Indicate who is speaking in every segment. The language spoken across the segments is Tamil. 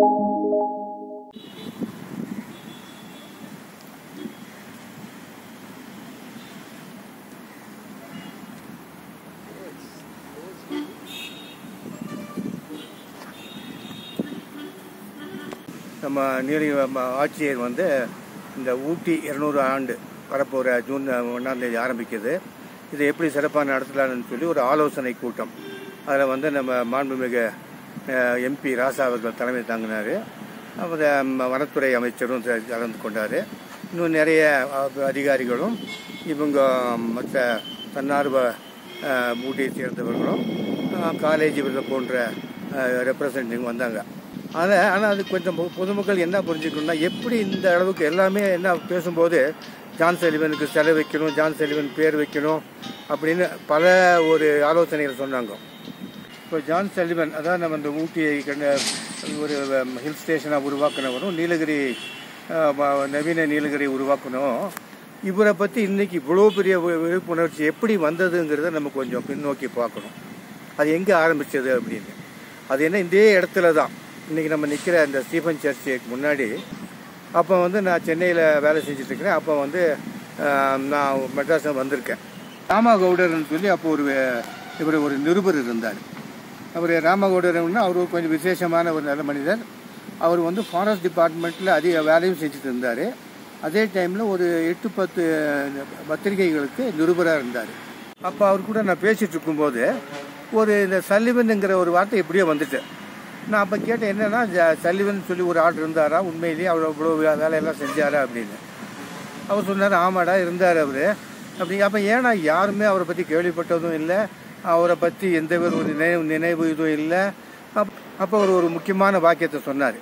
Speaker 1: நம்ம நீலகிரி ம- ஆட்சியர் வந்து இந்த ஊட்டி இருநூறு ஆண்டு வரப்போகிற ஜூன் ஒன்றாம் தேதி ஆரம்பிக்குது இதை எப்படி சிறப்பாக நடத்தலாம்னு சொல்லி ஒரு ஆலோசனை கூட்டம் அதில் வந்து நம்ம மாண்புமிகு எம்பி ராசா அவர்கள் தலைமை தாங்கினார் அவர் ம- வனத்துறை அமைச்சரும் த- கலந்து கொண்டார் இன்னும் நிறைய அ- அதிகாரிகளும் இவங்க மற்ற தன்னார்வ அஹ், ஊட்டியை சேர்ந்தவர்களும் அஹ், காலேஜ் இவர்கள் போன்ற ரெப்ரசன்டேட்டிவ் வந்தாங்க ஆனால் ஆனால் அது கொஞ்சம் பொ- பொதுமக்கள் என்ன புரிஞ்சுக்கணும்னா எப்படி இந்த அளவுக்கு எல்லாமே என்ன பேசும்போது ஜான் செலிவனுக்கு செலவு வைக்கணும் ஜான் செலிவன் பேர் வைக்கணும் அப்படின்னு பல ஒரு ஆலோசனைகள் சொன்னாங்க இப்போ ஜான் செலிவன் அதான் நம்ம இந்த ஊட்டியை கண்ட ஒரு ஹில் ஸ்டேஷனாக உருவாக்குனவரும் நீலகிரி அஹ், ம- நவீன நீலகிரி உருவாக்கணும் இவரை பற்றி இன்னைக்கு இவ்வளோ பெரிய வி- விழிப்புணர்ச்சி எப்படி வந்ததுங்கிறத நம்ம கொஞ்சம் பின்னோக்கி பார்க்கணும் அது எங்கே ஆரம்பிச்சது அப்படின்னு அது என்ன இதே இடத்துல தான் இன்னைக்கு நம்ம நிற்கிற இந்த ஸ்டீஃபன் சர்ச்சுக்கு முன்னாடி அப்போ வந்து நான் சென்னையில் வேலை செஞ்சுட்டு இருக்கிறேன் அப்போ வந்து ஆஹ், நான் மெட்ராஸில் வந்திருக்கேன் ராமகவுடர்னு சொல்லி அப்போ ஒரு இவர் ஒரு நிருபர் இருந்தார் அவர் ராமகவுடர்னா அவர் ஒரு கொஞ்சம் விசேஷமான ஒரு நல்ல மனிதர் அவர் வந்து ஃபாரஸ்ட் டிபார்ட்மெண்ட்டில் அதிக வேலையும் செஞ்சுட்டு இருந்தார் அதே டைமில் ஒரு எட்டு பத்து பத்திரிகைகளுக்கு நிருபராக இருந்தார் அப்போ அவர் கூட நான் பேசிகிட்டு இருக்கும்போது ஒரு இந்த சல்லிவனுங்கிற ஒரு வார்த்தை எப்படியோ வந்துட்டு நான் அப்போ கேட்டேன் என்னன்னா ஜ- சல்லிவன் சொல்லி ஒரு ஆள் இருந்தாரா உண்மையிலேயே அவர் அவ்வளோ வே- வேலையெல்லாம் செஞ்சாரா அப்படின்னு அவர் சொன்னார் ஆமாடா இருந்தார் அவர் அப்படி அப்போ ஏன்னா யாருமே அவரை பற்றி கேள்விப்பட்டதும் இல்லை அவரை பற்றி எந்த ஒரு நினைவு நினைவு இதுவும் இல்லை அப் அப்போ அவர் ஒரு முக்கியமான வாக்கியத்தை சொன்னார்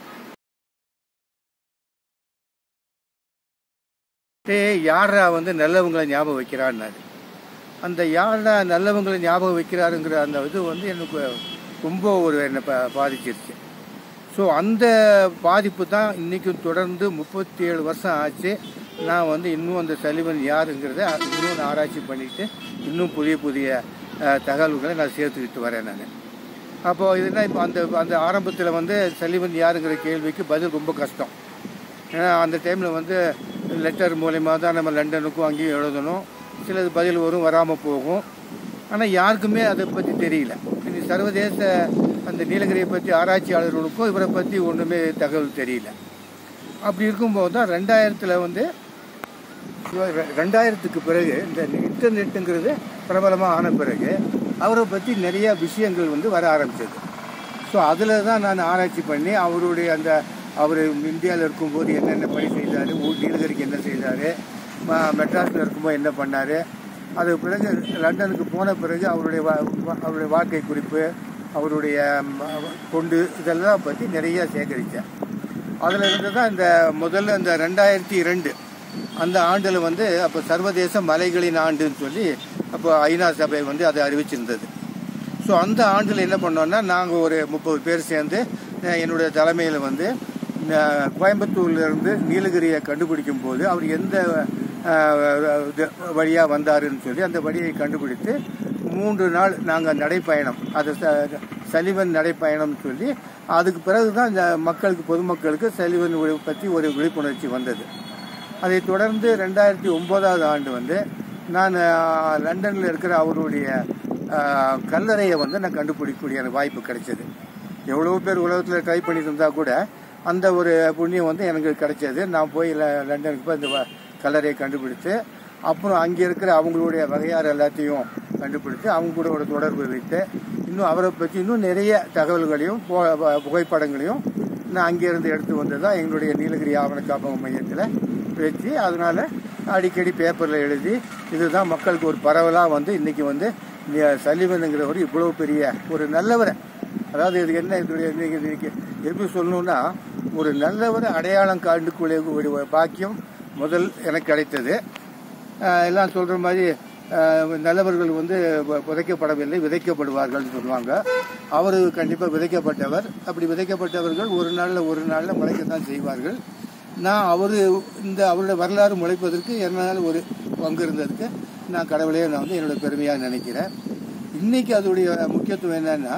Speaker 1: டேய் யாரா வந்து நல்லவங்களை ஞாபகம் வைக்கிறான்னாரு அந்த யாரா நல்லவங்களை ஞாபகம் வைக்கிறாருங்கிற அந்த இது வந்து எனக்கு ரொம்ப ஒரு என்னை பா பாதிச்சிருச்சு ஸோ அந்த பாதிப்பு தான் இன்றைக்கும் தொடர்ந்து முப்பத்தி ஏழு வருஷம் ஆச்சு நான் வந்து இன்னும் அந்த சலிவன் யாருங்கிறத இன்னும் நான் ஆராய்ச்சி பண்ணிட்டு இன்னும் புதிய புதிய அஹ், தகவல்களை நான் சேர்த்துக்கிட்டு வரேன் நான் அப்போது இதுனா இப்போ அந்த அந்த ஆரம்பத்தில் வந்து சலிவன் யாருங்கிற கேள்விக்கு பதில் ரொம்ப கஷ்டம் ஏன்னா அந்த டைமில் வந்து லெட்டர் மூலயமா தான் நம்ம லண்டனுக்கும் அங்கேயும் எழுதணும் சிலது பதில் வரும் வராமல் போகும் ஆனால் யாருக்குமே அதை பற்றி தெரியல இனி சர்வதேச அந்த நீலகிரியை பற்றி ஆராய்ச்சியாளர்களுக்கும் இவரை பற்றி ஒன்றுமே தகவல் தெரியல அப்படி இருக்கும்போது தான் ரெண்டாயிரத்தில் வந்து ரெ- ரெண்டாயிரத்துக்கு பிறகு இந்த இன்டர்நெட்டுங்கிறது பிரபலமாக ஆன பிறகு அவரை பற்றி நிறைய விஷயங்கள் வந்து வர ஆரம்பிச்சது ஸோ அதில் தான் நான் ஆராய்ச்சி பண்ணி அவருடைய அந்த அவர் இந்தியாவில் இருக்கும்போது என்னென்ன பணி செய்தார் ஊர் நீலகிரிக்கு என்ன செய்தார் மெட்ராஸில் இருக்கும்போது என்ன பண்ணார் அது பிறகு லண்டனுக்கு போன பிறகு அவருடைய வா- வா- அவருடைய வாழ்க்கை குறிப்பு அவருடைய ம, தொண்டு இதெல்லாம் பற்றி நிறைய சேகரித்தேன் அதில் இருந்து தான் இந்த முதல்ல இந்த ரெண்டாயிரத்தி இரண்டு அந்த ஆண்டில் வந்து அப்போ சர்வதேச மலைகளின் ஆண்டுன்னு சொல்லி அப்போ ஐநா சபை வந்து அதை அறிவிச்சிருந்தது ஸோ அந்த ஆண்டில் என்ன பண்ணோம்னா நாங்கள் ஒரு முப்பது பேர் சேர்ந்து அஹ், என்னுடைய தலைமையில் வந்து அஹ், கோயம்புத்தூர்ல இருந்து நீலகிரியை கண்டுபிடிக்கும் போது அவர் எந்த வழியாக வந்தாருன்னு சொல்லி அந்த வழியை கண்டுபிடித்து மூன்று நாள் நாங்கள் நடைப்பயணம் அது ச- சலிவன் நடைப்பயணம்னு சொல்லி அதுக்கு பிறகு தான் இந்த மக்களுக்கு பொதுமக்களுக்கு சலிவன் ஒழி- பற்றி ஒரு விழிப்புணர்ச்சி வந்தது அதைத் தொடர்ந்து ரெண்டாயிரத்தி ஒன்பதாவது ஆண்டு வந்து நான் லண்டனில் இருக்கிற அவருடைய ஆஹ், கல்லறையை வந்து நான் கண்டுபிடிக்கக்கூடிய எனக்கு வாய்ப்பு கிடைச்சது எவ்வளோ பேர் உலகத்தில் ட்ரை பண்ணிட்டு இருந்தால் கூட அந்த ஒரு புண்ணியம் வந்து எனக்கு கிடைச்சது நான் போய் ல- லண்டனுக்கு போய் இந்த வ- கல்லறையை கண்டுபிடித்து அப்புறம் அங்கே இருக்கிற அவங்களுடைய வகையார் எல்லாத்தையும் கண்டுபிடித்து அவங்க கூட ஒரு தொடர்பு வைத்து இன்னும் அவரை பற்றி இன்னும் நிறைய தகவல்களையும் பு- பு- புகைப்படங்களையும் நான் அங்கேருந்து எடுத்து வந்தது தான் எங்களுடைய நீலகிரி ஆவண காப்பக மையத்தில் வச்சு அதனால அடிக்கடி பேப்பரில் எழுதி இதுதான் மக்களுக்கு ஒரு பரவலாக வந்து இன்னைக்கு வந்து நி- சலிவனுங்கிறவர் இவ்வளோ பெரிய ஒரு நல்லவரை அதாவது இதுக்கு என்ன இதனுடைய இன்னைக்கு இன்னைக்கு எப்படி சொல்லணும்னா ஒரு நல்லவரை அடையாளம் காண்டுக்குள்ளே ஒரு பாக்கியம் முதல் எனக்கு கிடைத்தது ஆஹ் எல்லாம் சொல்கிற மாதிரி ஆஹ் நல்லவர்கள் வந்து பு- புதைக்கப்படவில்லை விதைக்கப்படுவார்கள்னு சொல்லுவாங்க அவர் கண்டிப்பாக விதைக்கப்பட்டவர் அப்படி விதைக்கப்பட்டவர்கள் ஒரு நாளில் ஒரு நாளில் முளைக்கத்தான் செய்வார்கள் நான் அவர் இந்த அவருடைய வரலாறு முளைப்பதற்கு என்னால் ஒரு பங்கு இருந்ததுக்கு நான் கடவுளையே நான் வந்து என்னோட பெருமையாக நினைக்கிறேன் இன்னைக்கு அதோடைய முக்கியத்துவம் என்னன்னா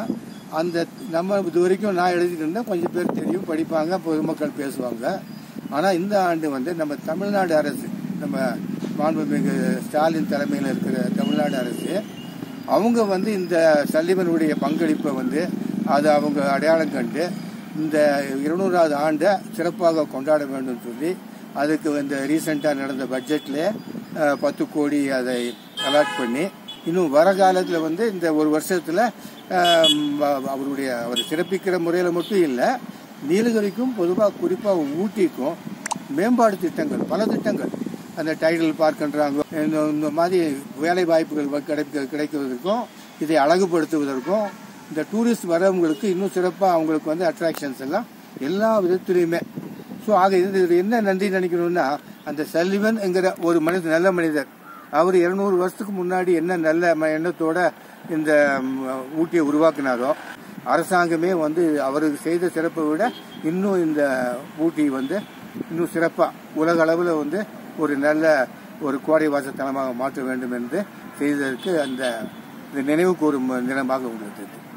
Speaker 1: அந்த நம்ம இது வரைக்கும் நான் எழுதிட்டு இருந்தேன் கொஞ்சம் பேர் தெரியும் படிப்பாங்க பொதுமக்கள் பேசுவாங்க ஆனால் இந்த ஆண்டு வந்து நம்ம தமிழ்நாடு அரசு நம்ம மாண்புமிகு ஸ்டாலின் தலைமையில் இருக்கிற தமிழ்நாடு அரசு அவங்க வந்து இந்த சல்லிவனுடைய பங்களிப்பை வந்து அதை அவங்க அடையாளம் கண்டு இந்த இருநூறாவது ஆண்டை சிறப்பாக கொண்டாட வேண்டும் சொல்லி அதுக்கு இந்த ரீசெண்டாக நடந்த பட்ஜெட்டில் பத்து கோடி அதை அலாட் பண்ணி இன்னும் வர காலத்தில் வந்து இந்த ஒரு வருஷத்தில் அவருடைய அவர் சிறப்பிக்கிற முறையில் மட்டும் இல்லை நீலகிரிக்கும் பொதுவாக குறிப்பாக ஊட்டிக்கும் மேம்பாடு திட்டங்கள் பல திட்டங்கள் அந்த டைடல் பார்க்கின்றாங்க இந்த இந்த மாதிரி வேலை வாய்ப்புகள் கிடைக்க கிடைக்குவதற்கும் இதை அழகுபடுத்துவதற்கும் இந்த டூரிஸ்ட் வரவங்களுக்கு இன்னும் சிறப்பாக அவங்களுக்கு வந்து அட்ராக்ஷன்ஸ் எல்லாம் எல்லா விதத்திலையுமே ஸோ ஆக இது என்ன நன்றி நினைக்கணும்னா அந்த சல்லிவன் என்கிற ஒரு மனிதர் நல்ல மனிதர் அவர் இருநூறு வருஷத்துக்கு முன்னாடி என்ன நல்ல ம- எண்ணத்தோட இந்த ம், ஊட்டியை உருவாக்குனாரோ அரசாங்கமே வந்து அவருக்கு செய்த சிறப்பை விட இன்னும் இந்த ஊட்டி வந்து இன்னும் சிறப்பாக உலக அளவில் வந்து ஒரு நல்ல ஒரு கோடை வாசத்தலமாக மாற்ற வேண்டும் என்று செய்ததற்கு அந்த இந்த நினைவு கூறும் தினமாக உள்ளது